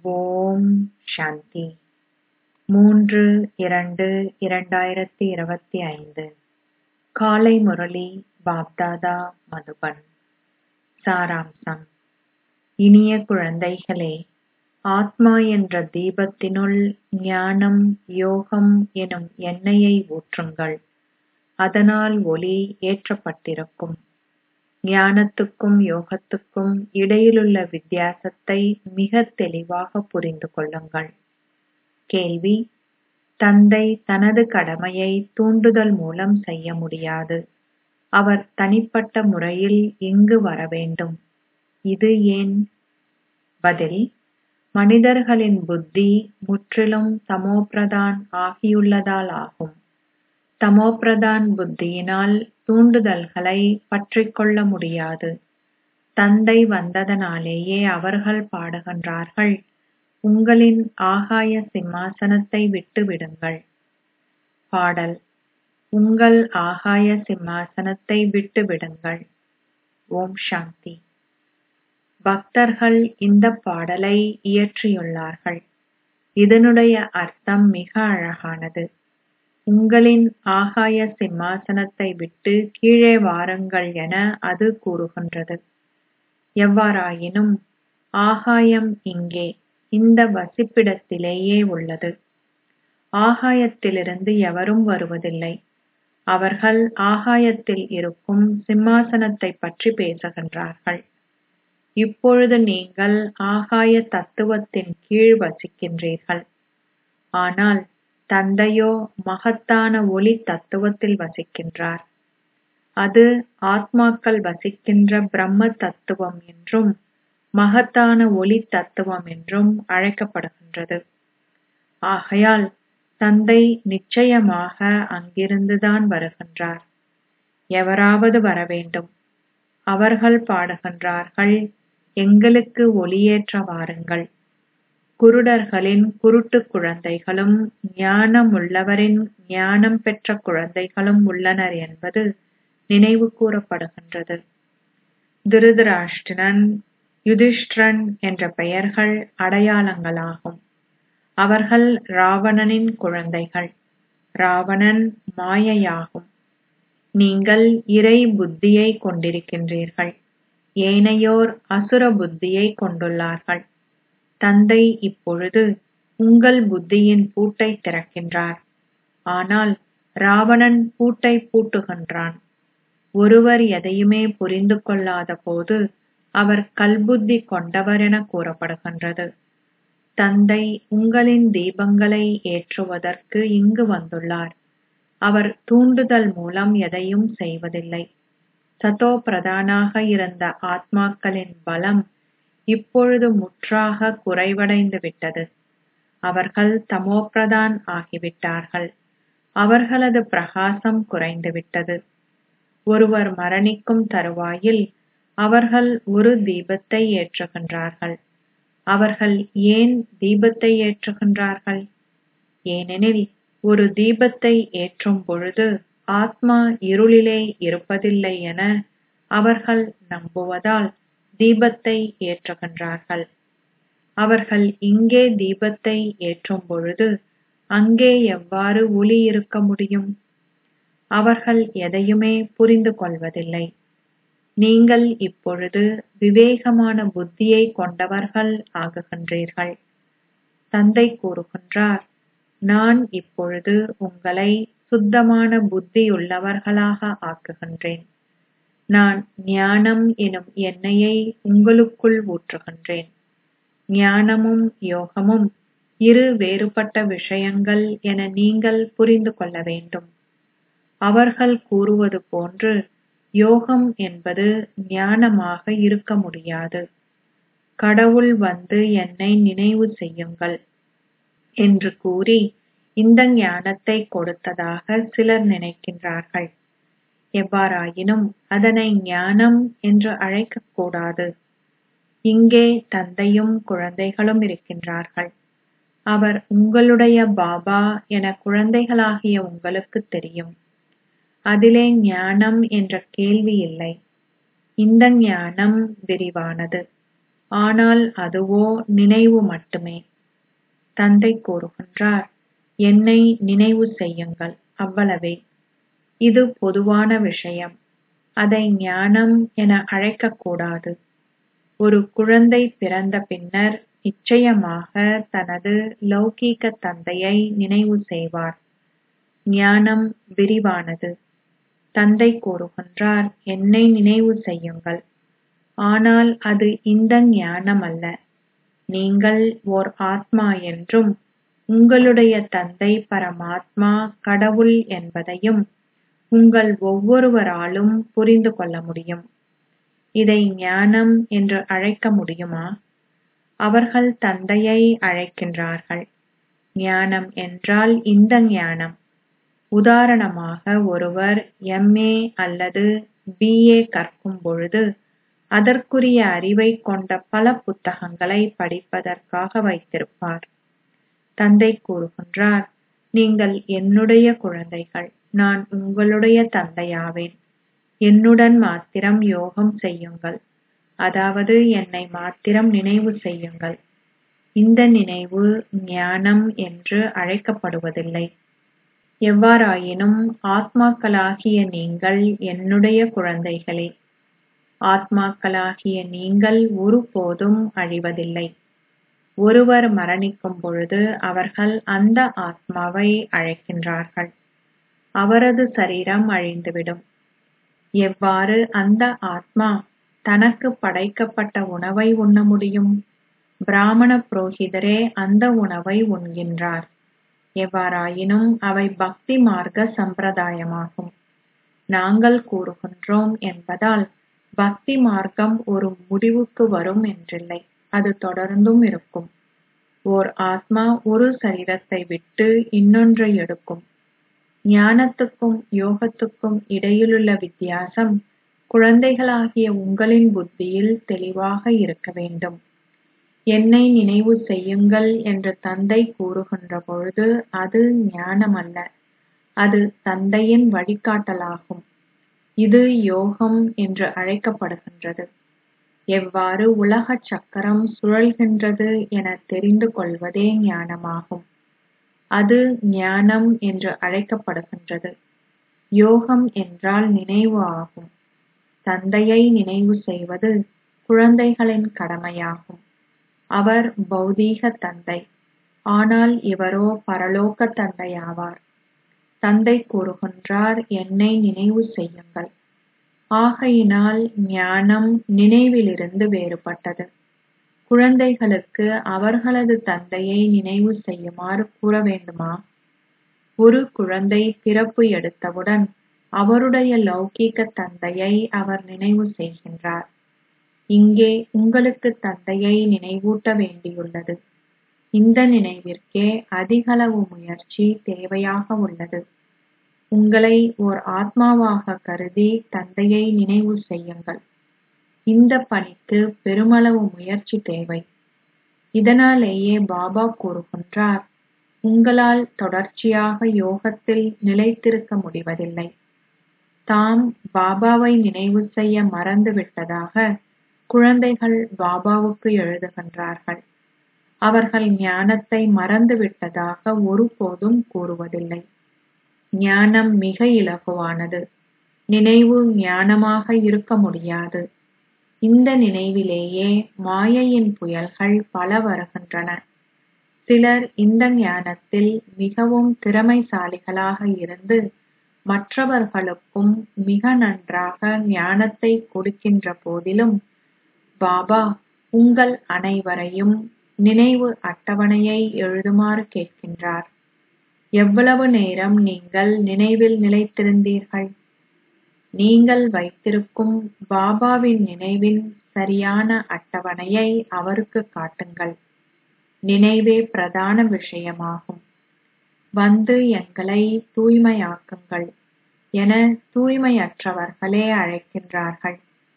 ஓம் சாந்தி மூன்று இரண்டு இரண்டாயிரத்தி இருபத்தி ஐந்து காலை முரளி பாப்தாதா மதுபன் சாராம்சம் இனிய குழந்தைகளே ஆத்மா என்ற தீபத்தினுள் ஞானம் யோகம் எனும் எண்ணெயை ஊற்றுங்கள் அதனால் ஒளி ஏற்றப்பட்டிருக்கும் ஞானத்துக்கும் யோகத்துக்கும் இடையிலுள்ள வித்தியாசத்தை மிகத் தெளிவாக புரிந்து கொள்ளுங்கள் கேள்வி தந்தை தனது கடமையை தூண்டுதல் மூலம் செய்ய முடியாது அவர் தனிப்பட்ட முறையில் இங்கு வர வேண்டும் இது ஏன் பதில் மனிதர்களின் புத்தி முற்றிலும் தமோபிரதான் ஆகியுள்ளதால் ஆகும் தமோபிரதான் புத்தியினால் தூண்டுதல்களை பற்றிக்கொள்ள முடியாது தந்தை வந்ததனாலேயே அவர்கள் பாடுகின்றார்கள் உங்களின் ஆகாய சிம்மாசனத்தை விட்டு விடுங்கள் பாடல் உங்கள் ஆகாய சிம்மாசனத்தை விட்டு விடுங்கள் ஓம் சாந்தி பக்தர்கள் இந்த பாடலை இயற்றியுள்ளார்கள் இதனுடைய அர்த்தம் மிக அழகானது உங்களின் ஆகாய சிம்மாசனத்தை விட்டு கீழே வாருங்கள் என அது கூறுகின்றது எவ்வாறாயினும் ஆகாயம் இங்கே இந்த வசிப்பிடத்திலேயே உள்ளது ஆகாயத்திலிருந்து எவரும் வருவதில்லை அவர்கள் ஆகாயத்தில் இருக்கும் சிம்மாசனத்தை பற்றி பேசுகின்றார்கள் இப்பொழுது நீங்கள் ஆகாய தத்துவத்தின் கீழ் வசிக்கின்றீர்கள் ஆனால் தந்தையோ மகத்தான ஒளி தத்துவத்தில் வசிக்கின்றார் அது ஆத்மாக்கள் வசிக்கின்ற பிரம்ம தத்துவம் என்றும் மகத்தான ஒளி தத்துவம் என்றும் அழைக்கப்படுகின்றது ஆகையால் தந்தை நிச்சயமாக அங்கிருந்துதான் வருகின்றார் எவராவது வரவேண்டும் அவர்கள் பாடுகின்றார்கள் எங்களுக்கு ஒளியேற்ற வாருங்கள் குருடர்களின் குருட்டு குழந்தைகளும் ஞானமுள்ளவரின் ஞானம் பெற்ற குழந்தைகளும் உள்ளனர் என்பது நினைவு கூறப்படுகின்றது திருதராஷ்டிரன் யுதிஷ்டிரன் என்ற பெயர்கள் அடையாளங்களாகும் அவர்கள் ராவணனின் குழந்தைகள் ராவணன் மாயையாகும் நீங்கள் இறை புத்தியை கொண்டிருக்கின்றீர்கள் ஏனையோர் அசுர புத்தியை கொண்டுள்ளார்கள் தந்தை இப்பொழுது உங்கள் புத்தியின் பூட்டை திறக்கின்றார் ஆனால் ராவணன் பூட்டை பூட்டுகின்றான் ஒருவர் எதையுமே புரிந்து கொள்ளாத போது அவர் கல்புத்தி கொண்டவர் என கூறப்படுகின்றது தந்தை உங்களின் தீபங்களை ஏற்றுவதற்கு இங்கு வந்துள்ளார் அவர் தூண்டுதல் மூலம் எதையும் செய்வதில்லை சதோ பிரதானாக இருந்த ஆத்மாக்களின் பலம் இப்பொழுது முற்றாக குறைவடைந்து விட்டது அவர்கள் தமோபிரதான் ஆகிவிட்டார்கள் அவர்களது பிரகாசம் குறைந்துவிட்டது ஒருவர் மரணிக்கும் தருவாயில் அவர்கள் ஒரு தீபத்தை ஏற்றுகின்றார்கள் அவர்கள் ஏன் தீபத்தை ஏற்றுகின்றார்கள் ஏனெனில் ஒரு தீபத்தை ஏற்றும் பொழுது ஆத்மா இருளிலே இருப்பதில்லை என அவர்கள் நம்புவதால் தீபத்தை ஏற்றுகின்றார்கள் அவர்கள் இங்கே தீபத்தை ஏற்றும் பொழுது அங்கே எவ்வாறு ஒளி இருக்க முடியும் அவர்கள் எதையுமே புரிந்து கொள்வதில்லை நீங்கள் இப்பொழுது விவேகமான புத்தியை கொண்டவர்கள் ஆகுகின்றீர்கள் தந்தை கூறுகின்றார் நான் இப்பொழுது உங்களை சுத்தமான புத்தியுள்ளவர்களாக ஆக்குகின்றேன் நான் ஞானம் எனும் எண்ணெயை உங்களுக்குள் ஊற்றுகின்றேன் ஞானமும் யோகமும் இரு வேறுபட்ட விஷயங்கள் என நீங்கள் புரிந்து கொள்ள வேண்டும் அவர்கள் கூறுவது போன்று யோகம் என்பது ஞானமாக இருக்க முடியாது கடவுள் வந்து என்னை நினைவு செய்யுங்கள் என்று கூறி இந்த ஞானத்தை கொடுத்ததாக சிலர் நினைக்கின்றார்கள் எவ்வாறாயினும் அதனை ஞானம் என்று அழைக்கக்கூடாது இங்கே தந்தையும் குழந்தைகளும் இருக்கின்றார்கள் அவர் உங்களுடைய பாபா என குழந்தைகளாகிய உங்களுக்கு தெரியும் அதிலே ஞானம் என்ற கேள்வி இல்லை இந்த ஞானம் விரிவானது ஆனால் அதுவோ நினைவு மட்டுமே தந்தை கூறுகின்றார் என்னை நினைவு செய்யுங்கள் அவ்வளவே இது பொதுவான விஷயம் அதை ஞானம் என அழைக்கக்கூடாது ஒரு குழந்தை பிறந்த பின்னர் நிச்சயமாக தனது லௌகீக தந்தையை நினைவு செய்வார் ஞானம் விரிவானது தந்தை கூறுகின்றார் என்னை நினைவு செய்யுங்கள் ஆனால் அது இந்த ஞானம் அல்ல நீங்கள் ஓர் ஆத்மா என்றும் உங்களுடைய தந்தை பரமாத்மா கடவுள் என்பதையும் உங்கள் ஒவ்வொருவராலும் புரிந்து கொள்ள முடியும் இதை ஞானம் என்று அழைக்க முடியுமா அவர்கள் தந்தையை அழைக்கின்றார்கள் ஞானம் என்றால் இந்த ஞானம் உதாரணமாக ஒருவர் எம்ஏ அல்லது பிஏ கற்கும் பொழுது அதற்குரிய அறிவை கொண்ட பல புத்தகங்களை படிப்பதற்காக வைத்திருப்பார் தந்தை கூறுகின்றார் நீங்கள் என்னுடைய குழந்தைகள் நான் உங்களுடைய தந்தையாவேன் என்னுடன் மாத்திரம் யோகம் செய்யுங்கள் அதாவது என்னை மாத்திரம் நினைவு செய்யுங்கள் இந்த நினைவு ஞானம் என்று அழைக்கப்படுவதில்லை எவ்வாறாயினும் ஆத்மாக்களாகிய நீங்கள் என்னுடைய குழந்தைகளே ஆத்மாக்களாகிய நீங்கள் ஒருபோதும் அழிவதில்லை ஒருவர் மரணிக்கும் பொழுது அவர்கள் அந்த ஆத்மாவை அழைக்கின்றார்கள் அவரது சரீரம் அழிந்துவிடும் எவ்வாறு அந்த ஆத்மா தனக்கு படைக்கப்பட்ட உணவை உண்ண முடியும் பிராமண புரோகிதரே அந்த உணவை உண்கின்றார் எவ்வாறாயினும் அவை பக்தி மார்க்க சம்பிரதாயமாகும் நாங்கள் கூறுகின்றோம் என்பதால் பக்தி மார்க்கம் ஒரு முடிவுக்கு வரும் என்றில்லை அது தொடர்ந்தும் இருக்கும் ஓர் ஆத்மா ஒரு சரீரத்தை விட்டு இன்னொன்றை எடுக்கும் ஞானத்துக்கும் யோகத்துக்கும் இடையிலுள்ள வித்தியாசம் குழந்தைகளாகிய உங்களின் புத்தியில் தெளிவாக இருக்க வேண்டும் என்னை நினைவு செய்யுங்கள் என்று தந்தை கூறுகின்ற பொழுது அது ஞானமல்ல அது தந்தையின் வழிகாட்டலாகும் இது யோகம் என்று அழைக்கப்படுகின்றது எவ்வாறு உலக சக்கரம் சுழல்கின்றது என தெரிந்து கொள்வதே ஞானமாகும் அது ஞானம் என்று அழைக்கப்படுகின்றது யோகம் என்றால் நினைவு ஆகும் தந்தையை நினைவு செய்வது குழந்தைகளின் கடமையாகும் அவர் பௌதீக தந்தை ஆனால் இவரோ பரலோக தந்தையாவார் தந்தை கூறுகின்றார் என்னை நினைவு செய்யுங்கள் ஆகையினால் ஞானம் நினைவிலிருந்து வேறுபட்டது குழந்தைகளுக்கு அவர்களது தந்தையை நினைவு செய்யுமாறு கூற வேண்டுமா ஒரு குழந்தை பிறப்பு எடுத்தவுடன் அவருடைய லௌகீக தந்தையை அவர் நினைவு செய்கின்றார் இங்கே உங்களுக்கு தந்தையை நினைவூட்ட வேண்டியுள்ளது இந்த நினைவிற்கே அதிகளவு முயற்சி தேவையாக உள்ளது உங்களை ஓர் ஆத்மாவாக கருதி தந்தையை நினைவு செய்யுங்கள் இந்த பணிக்கு பெருமளவு முயற்சி தேவை இதனாலேயே பாபா கூறுகின்றார் உங்களால் தொடர்ச்சியாக யோகத்தில் நிலைத்திருக்க முடிவதில்லை தாம் பாபாவை நினைவு செய்ய மறந்துவிட்டதாக குழந்தைகள் பாபாவுக்கு எழுதுகின்றார்கள் அவர்கள் ஞானத்தை மறந்துவிட்டதாக ஒருபோதும் கூறுவதில்லை ஞானம் மிக இலகுவானது நினைவு ஞானமாக இருக்க முடியாது இந்த நினைவிலேயே மாயையின் புயல்கள் பல வருகின்றன சிலர் இந்த ஞானத்தில் மிகவும் திறமைசாலிகளாக இருந்து மற்றவர்களுக்கும் மிக நன்றாக ஞானத்தை கொடுக்கின்ற போதிலும் பாபா உங்கள் அனைவரையும் நினைவு அட்டவணையை எழுதுமாறு கேட்கின்றார் எவ்வளவு நேரம் நீங்கள் நினைவில் நிலைத்திருந்தீர்கள் நீங்கள் வைத்திருக்கும் பாபாவின் நினைவின் சரியான அட்டவணையை அவருக்கு காட்டுங்கள் நினைவே பிரதான விஷயமாகும் வந்து எங்களை தூய்மையாக்குங்கள் என தூய்மையற்றவர்களே அழைக்கின்றார்கள்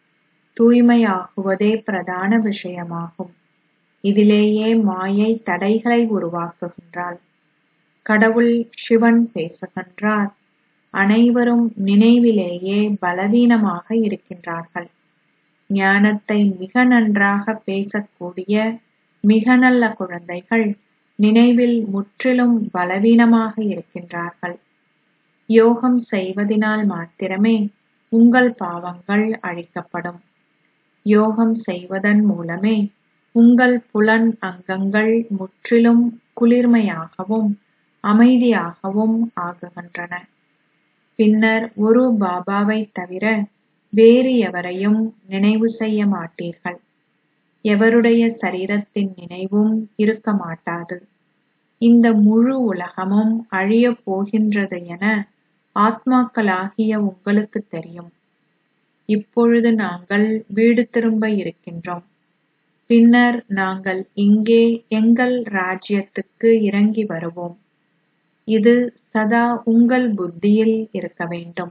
தூய்மையாகுவதே பிரதான விஷயமாகும் இதிலேயே மாயை தடைகளை உருவாக்குகின்றாள் கடவுள் சிவன் பேசுகின்றார் அனைவரும் நினைவிலேயே பலவீனமாக இருக்கின்றார்கள் ஞானத்தை மிக நன்றாக பேசக்கூடிய மிக நல்ல குழந்தைகள் நினைவில் முற்றிலும் பலவீனமாக இருக்கின்றார்கள் யோகம் செய்வதினால் மாத்திரமே உங்கள் பாவங்கள் அழிக்கப்படும் யோகம் செய்வதன் மூலமே உங்கள் புலன் அங்கங்கள் முற்றிலும் குளிர்மையாகவும் அமைதியாகவும் ஆகுகின்றன பின்னர் ஒரு பாபாவை தவிர வேறு எவரையும் நினைவு செய்ய மாட்டீர்கள் எவருடைய சரீரத்தின் நினைவும் இருக்க மாட்டாது இந்த முழு உலகமும் அழியப் போகின்றது என ஆத்மாக்களாகிய உங்களுக்கு தெரியும் இப்பொழுது நாங்கள் வீடு திரும்ப இருக்கின்றோம் பின்னர் நாங்கள் இங்கே எங்கள் ராஜ்யத்துக்கு இறங்கி வருவோம் இது சதா உங்கள் புத்தியில் இருக்க வேண்டும்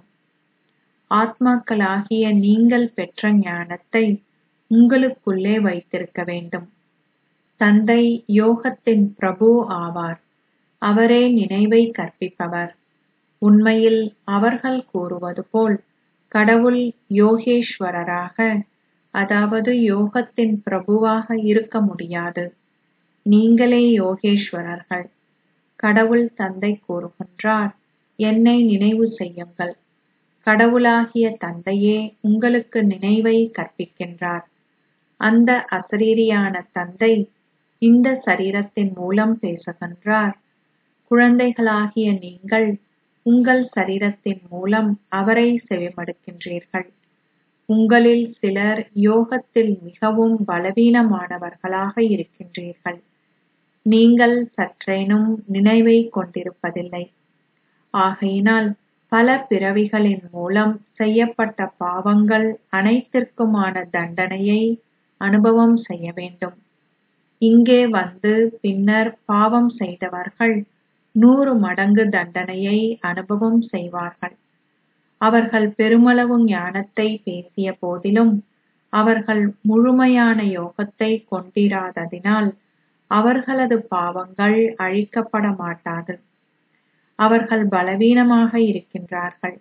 ஆத்மாக்களாகிய நீங்கள் பெற்ற ஞானத்தை உங்களுக்குள்ளே வைத்திருக்க வேண்டும் தந்தை யோகத்தின் பிரபு ஆவார் அவரே நினைவை கற்பிப்பவர் உண்மையில் அவர்கள் கூறுவது போல் கடவுள் யோகேஸ்வரராக அதாவது யோகத்தின் பிரபுவாக இருக்க முடியாது நீங்களே யோகேஸ்வரர்கள் கடவுள் தந்தை கூறுகின்றார் என்னை நினைவு செய்யுங்கள் கடவுளாகிய தந்தையே உங்களுக்கு நினைவை கற்பிக்கின்றார் அந்த அசரீரியான தந்தை இந்த சரீரத்தின் மூலம் பேசுகின்றார் குழந்தைகளாகிய நீங்கள் உங்கள் சரீரத்தின் மூலம் அவரை செவிமடுக்கின்றீர்கள் உங்களில் சிலர் யோகத்தில் மிகவும் பலவீனமானவர்களாக இருக்கின்றீர்கள் நீங்கள் சற்றேனும் நினைவை கொண்டிருப்பதில்லை ஆகையினால் பல பிறவிகளின் மூலம் செய்யப்பட்ட பாவங்கள் அனைத்திற்குமான தண்டனையை அனுபவம் செய்ய வேண்டும் இங்கே வந்து பின்னர் பாவம் செய்தவர்கள் நூறு மடங்கு தண்டனையை அனுபவம் செய்வார்கள் அவர்கள் பெருமளவு ஞானத்தை பேசிய போதிலும் அவர்கள் முழுமையான யோகத்தை கொண்டிராததினால் அவர்களது பாவங்கள் அழிக்கப்பட மாட்டாது அவர்கள் பலவீனமாக இருக்கின்றார்கள்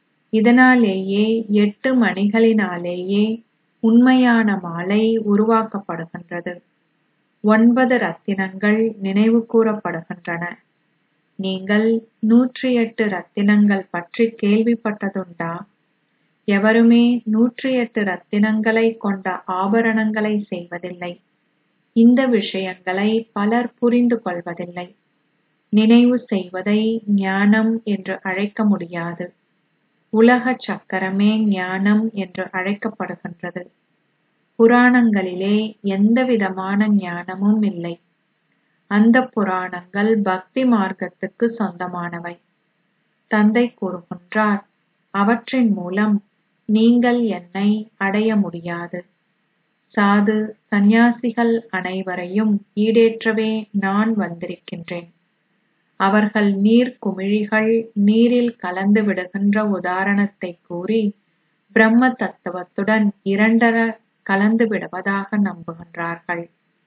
இதனாலேயே எட்டு மணிகளினாலேயே உண்மையான மாலை உருவாக்கப்படுகின்றது ஒன்பது ரத்தினங்கள் நினைவு கூறப்படுகின்றன நீங்கள் நூற்றி எட்டு ரத்தினங்கள் பற்றி கேள்விப்பட்டதுண்டா எவருமே நூற்றி எட்டு ரத்தினங்களை கொண்ட ஆபரணங்களை செய்வதில்லை இந்த விஷயங்களை பலர் புரிந்து கொள்வதில்லை நினைவு செய்வதை ஞானம் என்று அழைக்க முடியாது உலக சக்கரமே ஞானம் என்று அழைக்கப்படுகின்றது புராணங்களிலே எந்தவிதமான ஞானமும் இல்லை அந்த புராணங்கள் பக்தி மார்க்கத்துக்கு சொந்தமானவை தந்தை கூறுகின்றார் அவற்றின் மூலம் நீங்கள் என்னை அடைய முடியாது சாது சந்நியாசிகள் அனைவரையும் ஈடேற்றவே நான் வந்திருக்கின்றேன் அவர்கள் நீர் குமிழிகள் நீரில் கலந்து விடுகின்ற உதாரணத்தை கூறி பிரம்ம தத்துவத்துடன் இரண்டர கலந்து விடுவதாக நம்புகின்றார்கள்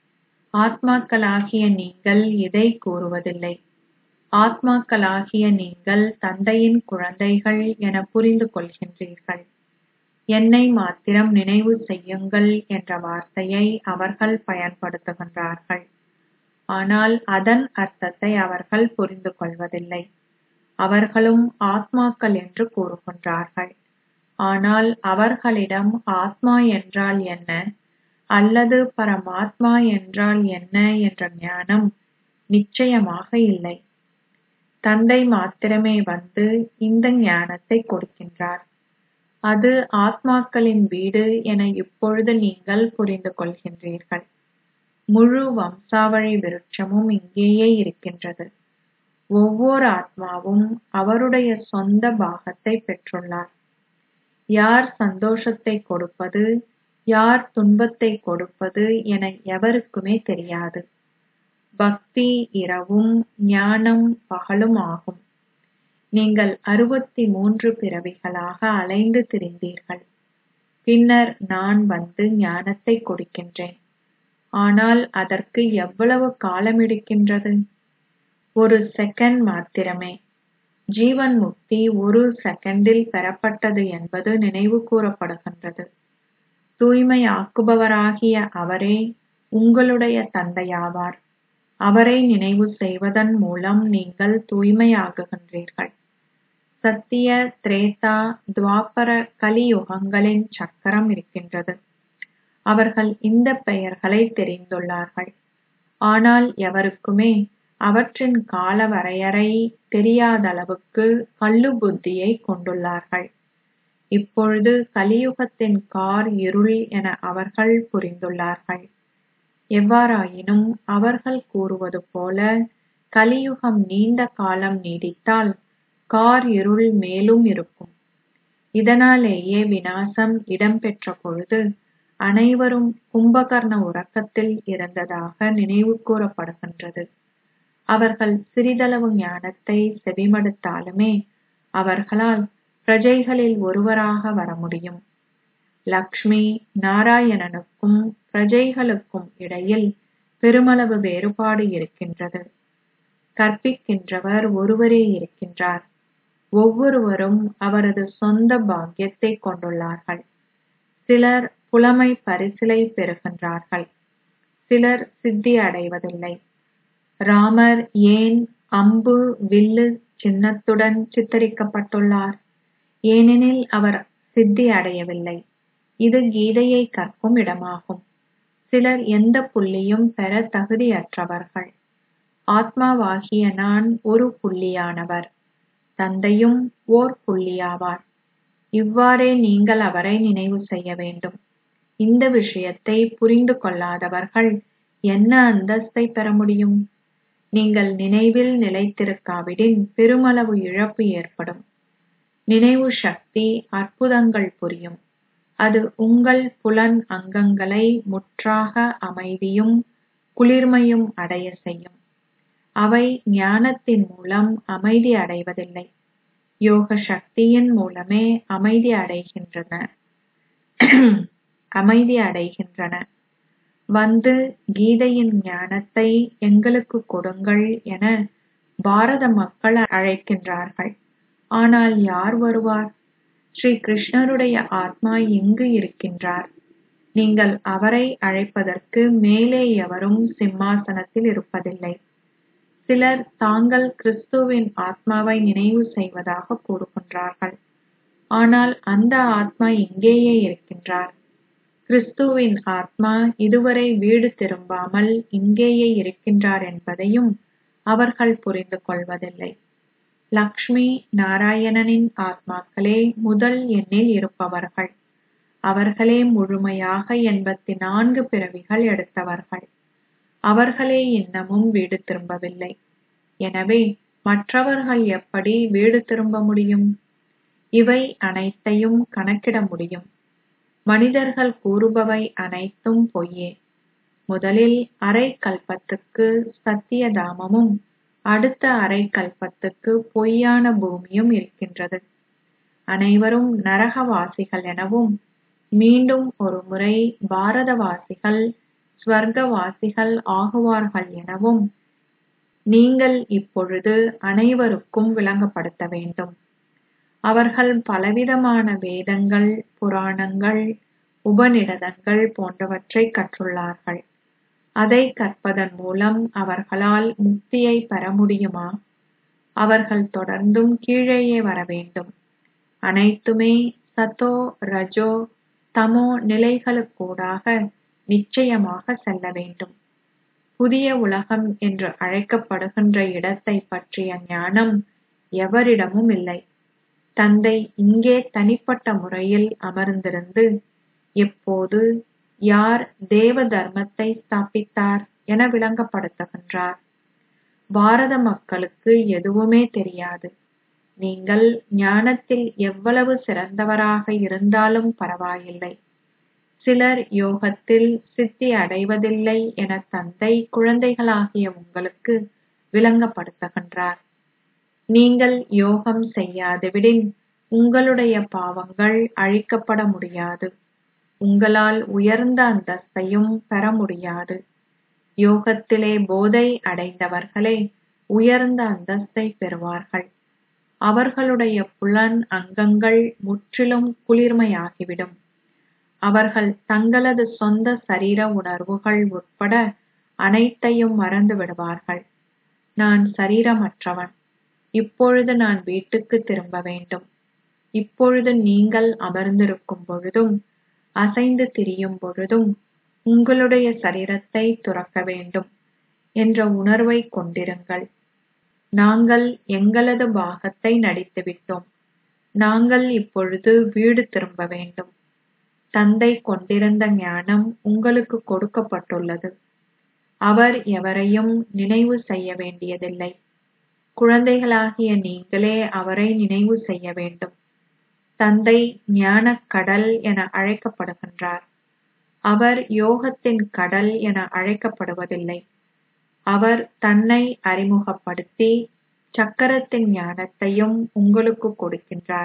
ஆத்மாக்களாகிய நீங்கள் இதை கூறுவதில்லை ஆத்மாக்களாகிய நீங்கள் தந்தையின் குழந்தைகள் என புரிந்து கொள்கின்றீர்கள் என்னை மாத்திரம் நினைவு செய்யுங்கள் என்ற வார்த்தையை அவர்கள் பயன்படுத்துகின்றார்கள் ஆனால் அதன் அர்த்தத்தை அவர்கள் புரிந்து கொள்வதில்லை அவர்களும் ஆத்மாக்கள் என்று கூறுகின்றார்கள் ஆனால் அவர்களிடம் ஆத்மா என்றால் என்ன அல்லது பரமாத்மா என்றால் என்ன என்ற ஞானம் நிச்சயமாக இல்லை தந்தை மாத்திரமே வந்து இந்த ஞானத்தை கொடுக்கின்றார் அது ஆத்மாக்களின் வீடு என இப்பொழுது நீங்கள் புரிந்து கொள்கின்றீர்கள் முழு வம்சாவழி விருட்சமும் இங்கேயே இருக்கின்றது ஒவ்வொரு ஆத்மாவும் அவருடைய சொந்த பாகத்தை பெற்றுள்ளார் யார் சந்தோஷத்தை கொடுப்பது யார் துன்பத்தை கொடுப்பது என எவருக்குமே தெரியாது பக்தி இரவும் ஞானம் பகலும் ஆகும் நீங்கள் அறுபத்தி மூன்று பிறவிகளாக அலைந்து திரிந்தீர்கள் பின்னர் நான் வந்து ஞானத்தை கொடுக்கின்றேன் ஆனால் அதற்கு எவ்வளவு காலம் எடுக்கின்றது ஒரு செகண்ட் மாத்திரமே ஜீவன் முக்தி ஒரு செகண்டில் பெறப்பட்டது என்பது நினைவு கூறப்படுகின்றது தூய்மையாக்குபவராகிய அவரே உங்களுடைய தந்தையாவார் அவரை நினைவு செய்வதன் மூலம் நீங்கள் தூய்மையாகுகின்றீர்கள் சத்திய திரேதா துவாபர கலியுகங்களின் சக்கரம் இருக்கின்றது அவர்கள் இந்த பெயர்களை தெரிந்துள்ளார்கள் ஆனால் எவருக்குமே அவற்றின் கால வரையறை தெரியாதளவுக்கு கள்ளு புத்தியை கொண்டுள்ளார்கள் இப்பொழுது கலியுகத்தின் கார் இருள் என அவர்கள் புரிந்துள்ளார்கள் எவ்வாறாயினும் அவர்கள் கூறுவது போல கலியுகம் நீண்ட காலம் நீடித்தால் கார் இருள் மேலும் இருக்கும் இதனாலேயே விநாசம் இடம்பெற்ற பொழுது அனைவரும் கும்பகர்ண உறக்கத்தில் இருந்ததாக நினைவு கூறப்படுகின்றது அவர்கள் சிறிதளவு ஞானத்தை செவிமடுத்தாலுமே அவர்களால் பிரஜைகளில் ஒருவராக வர முடியும் லக்ஷ்மி நாராயணனுக்கும் பிரஜைகளுக்கும் இடையில் பெருமளவு வேறுபாடு இருக்கின்றது கற்பிக்கின்றவர் ஒருவரே இருக்கின்றார் ஒவ்வொருவரும் அவரது சொந்த பாக்கியத்தை கொண்டுள்ளார்கள் சிலர் புலமை பரிசிலை பெறுகின்றார்கள் சிலர் சித்தி அடைவதில்லை ராமர் ஏன் அம்பு வில்லு சின்னத்துடன் சித்தரிக்கப்பட்டுள்ளார் ஏனெனில் அவர் சித்தி அடையவில்லை இது கீதையை கற்கும் இடமாகும் சிலர் எந்த புள்ளியும் பெற தகுதியற்றவர்கள் ஆத்மாவாகிய நான் ஒரு புள்ளியானவர் தந்தையும் ஓர் புள்ளியாவார் இவ்வாறே நீங்கள் அவரை நினைவு செய்ய வேண்டும் இந்த விஷயத்தை புரிந்து கொள்ளாதவர்கள் என்ன அந்தஸ்தை பெற முடியும் நீங்கள் நினைவில் நிலைத்திருக்காவிடின் பெருமளவு இழப்பு ஏற்படும் நினைவு சக்தி அற்புதங்கள் புரியும் அது உங்கள் புலன் அங்கங்களை முற்றாக அமைதியும் குளிர்மையும் அடைய செய்யும் அவை ஞானத்தின் மூலம் அமைதி அடைவதில்லை யோக சக்தியின் மூலமே அமைதி அடைகின்றன அமைதி அடைகின்றன வந்து கீதையின் ஞானத்தை எங்களுக்கு கொடுங்கள் என பாரத மக்கள் அழைக்கின்றார்கள் ஆனால் யார் வருவார் ஸ்ரீ கிருஷ்ணருடைய ஆத்மா எங்கு இருக்கின்றார் நீங்கள் அவரை அழைப்பதற்கு மேலே எவரும் சிம்மாசனத்தில் இருப்பதில்லை சிலர் தாங்கள் கிறிஸ்துவின் ஆத்மாவை நினைவு செய்வதாக கூறுகின்றார்கள் ஆனால் அந்த ஆத்மா இங்கேயே இருக்கின்றார் கிறிஸ்துவின் ஆத்மா இதுவரை வீடு திரும்பாமல் இங்கேயே இருக்கின்றார் என்பதையும் அவர்கள் புரிந்து கொள்வதில்லை லக்ஷ்மி நாராயணனின் ஆத்மாக்களே முதல் எண்ணில் இருப்பவர்கள் அவர்களே முழுமையாக எண்பத்தி நான்கு பிறவிகள் எடுத்தவர்கள் அவர்களே இன்னமும் வீடு திரும்பவில்லை எனவே மற்றவர்கள் எப்படி வீடு திரும்ப முடியும் இவை அனைத்தையும் கணக்கிட முடியும் மனிதர்கள் கூறுபவை அனைத்தும் பொய்யே முதலில் அரை கல்பத்துக்கு சத்தியதாமமும் அடுத்த அரை கல்பத்துக்கு பொய்யான பூமியும் இருக்கின்றது அனைவரும் நரகவாசிகள் எனவும் மீண்டும் ஒரு முறை பாரதவாசிகள் ஸ்வர்க்கவாசிகள் ஆகுவார்கள் எனவும் நீங்கள் இப்பொழுது அனைவருக்கும் விளங்கப்படுத்த வேண்டும் அவர்கள் பலவிதமான வேதங்கள் புராணங்கள் உபநிடதங்கள் போன்றவற்றை கற்றுள்ளார்கள் அதை கற்பதன் மூலம் அவர்களால் முக்தியை பெற முடியுமா அவர்கள் தொடர்ந்தும் கீழேயே வர வேண்டும் அனைத்துமே சத்தோ ரஜோ தமோ நிலைகளுக்கூடாக நிச்சயமாக செல்ல வேண்டும் புதிய உலகம் என்று அழைக்கப்படுகின்ற இடத்தை பற்றிய ஞானம் எவரிடமும் இல்லை தந்தை இங்கே தனிப்பட்ட முறையில் அமர்ந்திருந்து எப்போது யார் தேவ தர்மத்தை ஸ்தாபித்தார் என விளங்கப்படுத்துகின்றார் பாரத மக்களுக்கு எதுவுமே தெரியாது நீங்கள் ஞானத்தில் எவ்வளவு சிறந்தவராக இருந்தாலும் பரவாயில்லை சிலர் யோகத்தில் சித்தி அடைவதில்லை என தந்தை குழந்தைகளாகிய உங்களுக்கு விளங்கப்படுத்துகின்றார் நீங்கள் யோகம் செய்யாதவிடின் உங்களுடைய பாவங்கள் அழிக்கப்பட முடியாது உங்களால் உயர்ந்த அந்தஸ்தையும் பெற முடியாது யோகத்திலே போதை அடைந்தவர்களே உயர்ந்த அந்தஸ்தை பெறுவார்கள் அவர்களுடைய புலன் அங்கங்கள் முற்றிலும் குளிர்மையாகிவிடும் அவர்கள் தங்களது சொந்த சரீர உணர்வுகள் உட்பட அனைத்தையும் மறந்து விடுவார்கள் நான் சரீரமற்றவன் இப்பொழுது நான் வீட்டுக்கு திரும்ப வேண்டும் இப்பொழுது நீங்கள் அமர்ந்திருக்கும் பொழுதும் அசைந்து திரியும் பொழுதும் உங்களுடைய சரீரத்தை துறக்க வேண்டும் என்ற உணர்வை கொண்டிருங்கள் நாங்கள் எங்களது பாகத்தை நடித்துவிட்டோம் நாங்கள் இப்பொழுது வீடு திரும்ப வேண்டும் தந்தை கொண்டிருந்த ஞானம் உங்களுக்கு கொடுக்கப்பட்டுள்ளது அவர் எவரையும் நினைவு செய்ய வேண்டியதில்லை குழந்தைகளாகிய நீங்களே அவரை நினைவு செய்ய வேண்டும் தந்தை ஞானக் கடல் என அழைக்கப்படுகின்றார் அவர் யோகத்தின் கடல் என அழைக்கப்படுவதில்லை அவர் தன்னை அறிமுகப்படுத்தி சக்கரத்தின் ஞானத்தையும் உங்களுக்கு கொடுக்கின்றார்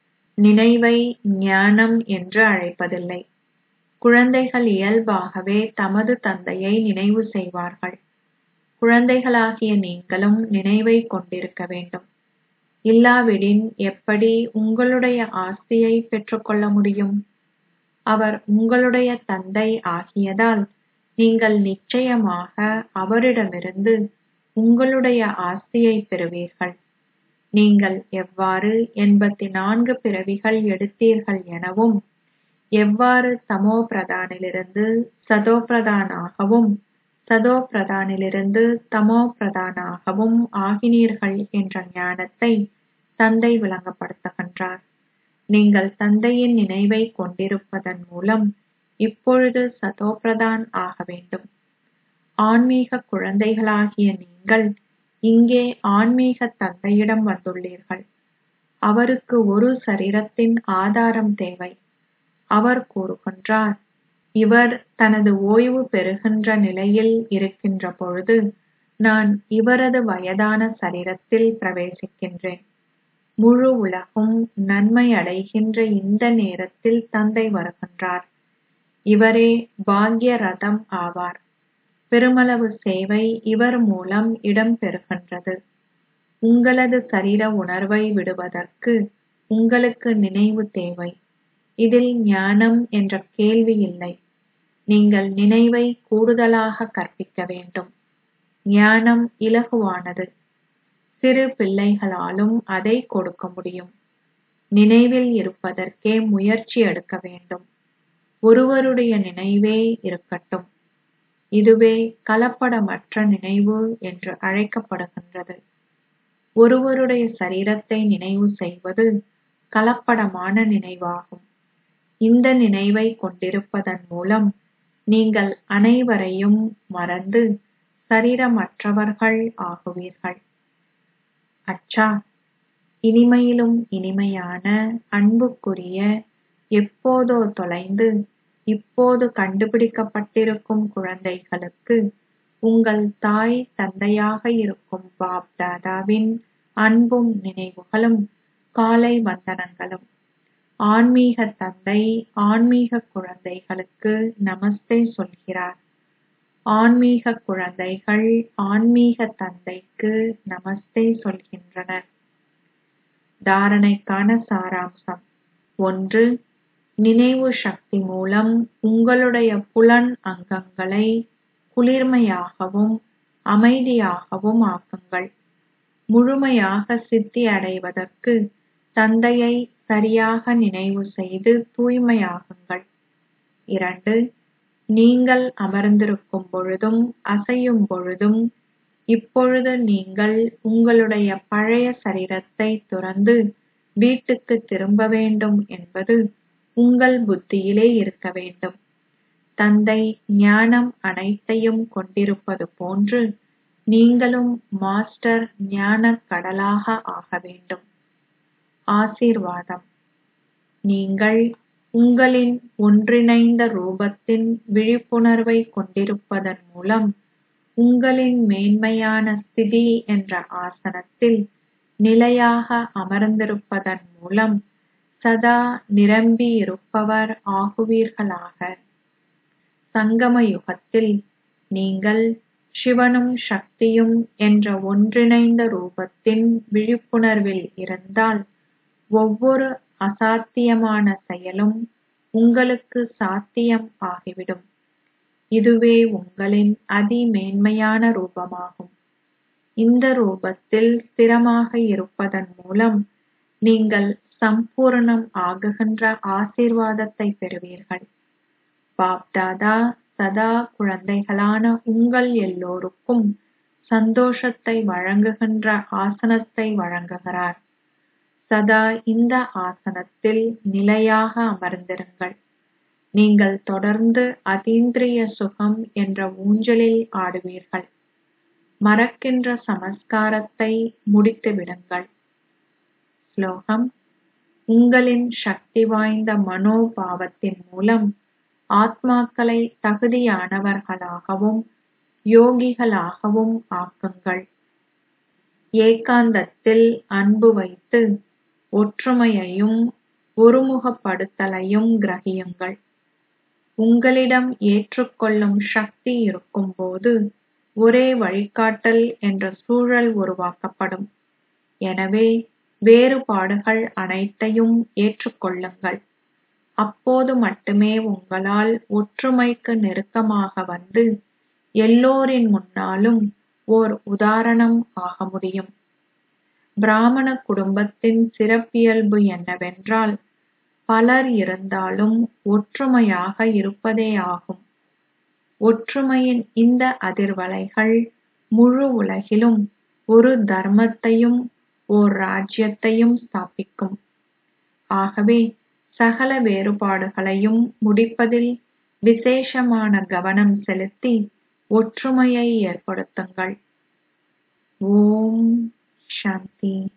நினைவை ஞானம் என்று அழைப்பதில்லை குழந்தைகள் இயல்பாகவே தமது தந்தையை நினைவு செய்வார்கள் குழந்தைகளாகிய நீங்களும் நினைவை கொண்டிருக்க வேண்டும் இல்லாவிடின் எப்படி உங்களுடைய ஆஸ்தியை பெற்றுக்கொள்ள முடியும் அவர் உங்களுடைய தந்தை ஆகியதால் நீங்கள் நிச்சயமாக அவரிடமிருந்து உங்களுடைய ஆஸ்தியை பெறுவீர்கள் நீங்கள் எவ்வாறு எண்பத்தி நான்கு பிறவிகள் எடுத்தீர்கள் எனவும் எவ்வாறு தமோ பிரதானிலிருந்து சதோ பிரதானாகவும் சதோ பிரதானிலிருந்து தமோ பிரதானாகவும் ஆகினீர்கள் என்ற ஞானத்தை தந்தை விளங்கப்படுத்துகின்றார் நீங்கள் தந்தையின் நினைவை கொண்டிருப்பதன் மூலம் இப்பொழுது சதோபிரதான் ஆக வேண்டும் ஆன்மீக குழந்தைகளாகிய நீங்கள் இங்கே ஆன்மீக தந்தையிடம் வந்துள்ளீர்கள் அவருக்கு ஒரு சரீரத்தின் ஆதாரம் தேவை அவர் கூறுகின்றார் இவர் தனது ஓய்வு பெறுகின்ற நிலையில் இருக்கின்ற பொழுது நான் இவரது வயதான சரீரத்தில் பிரவேசிக்கின்றேன் முழு உலகும் நன்மை அடைகின்ற இந்த நேரத்தில் தந்தை வருகின்றார் இவரே பாக்ய ரதம் ஆவார் பெருமளவு சேவை இவர் மூலம் இடம் பெறுகின்றது உங்களது சரீர உணர்வை விடுவதற்கு உங்களுக்கு நினைவு தேவை இதில் ஞானம் என்ற கேள்வி இல்லை நீங்கள் நினைவை கூடுதலாக கற்பிக்க வேண்டும் ஞானம் இலகுவானது சிறு பிள்ளைகளாலும் அதை கொடுக்க முடியும் நினைவில் இருப்பதற்கே முயற்சி எடுக்க வேண்டும் ஒருவருடைய நினைவே இருக்கட்டும் இதுவே கலப்படமற்ற நினைவு என்று அழைக்கப்படுகின்றது ஒருவருடைய சரீரத்தை நினைவு செய்வது கலப்படமான நினைவாகும் இந்த நினைவை கொண்டிருப்பதன் மூலம் நீங்கள் அனைவரையும் மறந்து சரீரமற்றவர்கள் ஆகுவீர்கள் அச்சா இனிமையிலும் இனிமையான அன்புக்குரிய எப்போதோ தொலைந்து இப்போது கண்டுபிடிக்கப்பட்டிருக்கும் குழந்தைகளுக்கு உங்கள் தாய் தந்தையாக இருக்கும் பாப் தாதாவின் அன்பும் நினைவுகளும் காலை வந்தனங்களும் ஆன்மீக தந்தை ஆன்மீக குழந்தைகளுக்கு நமஸ்தே சொல்கிறார் ஆன்மீக குழந்தைகள் ஆன்மீக தந்தைக்கு நமஸ்தே சொல்கின்றனர் தாரணைக்கான சாராம்சம் ஒன்று நினைவு சக்தி மூலம் உங்களுடைய புலன் அங்கங்களை குளிர்மையாகவும் அமைதியாகவும் ஆக்குங்கள் முழுமையாக சித்தி அடைவதற்கு தந்தையை சரியாக நினைவு செய்து தூய்மையாகுங்கள் இரண்டு நீங்கள் அமர்ந்திருக்கும் பொழுதும் அசையும் பொழுதும் இப்பொழுது நீங்கள் உங்களுடைய பழைய சரீரத்தை துறந்து வீட்டுக்கு திரும்ப வேண்டும் என்பது உங்கள் புத்தியிலே இருக்க வேண்டும் தந்தை ஞானம் அனைத்தையும் கொண்டிருப்பது போன்று நீங்களும் மாஸ்டர் ஞானக் கடலாக ஆக வேண்டும் ஆசீர்வாதம் நீங்கள் உங்களின் ஒன்றிணைந்த ரூபத்தின் விழிப்புணர்வை கொண்டிருப்பதன் மூலம் உங்களின் மேன்மையான ஸ்திதி என்ற ஆசனத்தில் நிலையாக அமர்ந்திருப்பதன் மூலம் சதா நிரம்பி இருப்பவர் ஆகுவீர்களாக சங்கம யுகத்தில் நீங்கள் சிவனும் சக்தியும் என்ற ஒன்றிணைந்த ரூபத்தின் விழிப்புணர்வில் இருந்தால் ஒவ்வொரு அசாத்தியமான செயலும் உங்களுக்கு சாத்தியம் ஆகிவிடும் இதுவே உங்களின் அதிமேன்மையான ரூபமாகும் இந்த ரூபத்தில் ஸ்திரமாக இருப்பதன் மூலம் நீங்கள் சம்பூரணம் ஆகுகின்ற ஆசீர்வாதத்தை பெறுவீர்கள் பாப்தாதா சதா குழந்தைகளான உங்கள் எல்லோருக்கும் சந்தோஷத்தை வழங்குகின்ற ஆசனத்தை வழங்குகிறார் சதா இந்த ஆசனத்தில் நிலையாக அமர்ந்திருங்கள் நீங்கள் தொடர்ந்து அதீந்திரிய சுகம் என்ற ஊஞ்சலில் ஆடுவீர்கள் மறக்கின்ற சமஸ்காரத்தை முடித்துவிடுங்கள் ஸ்லோகம் உங்களின் சக்தி வாய்ந்த மனோபாவத்தின் மூலம் ஆத்மாக்களை தகுதியானவர்களாகவும் யோகிகளாகவும் ஆக்குங்கள் ஏகாந்தத்தில் அன்பு வைத்து ஒற்றுமையையும் ஒருமுகப்படுத்தலையும் கிரகியுங்கள் உங்களிடம் ஏற்றுக்கொள்ளும் சக்தி இருக்கும்போது ஒரே வழிகாட்டல் என்ற சூழல் உருவாக்கப்படும் எனவே வேறுபாடுகள் அனைத்தையும் ஏற்றுக்கொள்ளுங்கள் அப்போது மட்டுமே உங்களால் ஒற்றுமைக்கு நெருக்கமாக வந்து எல்லோரின் முன்னாலும் ஓர் உதாரணம் ஆக முடியும் பிராமண குடும்பத்தின் சிறப்பியல்பு என்னவென்றால் பலர் இருந்தாலும் ஒற்றுமையாக இருப்பதே ஆகும் ஒற்றுமையின் இந்த அதிர்வலைகள் முழு உலகிலும் ஒரு தர்மத்தையும் ஓர் ராஜ்யத்தையும் ஸ்தாபிக்கும் ஆகவே சகல வேறுபாடுகளையும் முடிப்பதில் விசேஷமான கவனம் செலுத்தி ஒற்றுமையை ஏற்படுத்துங்கள் ஓம் சாந்தி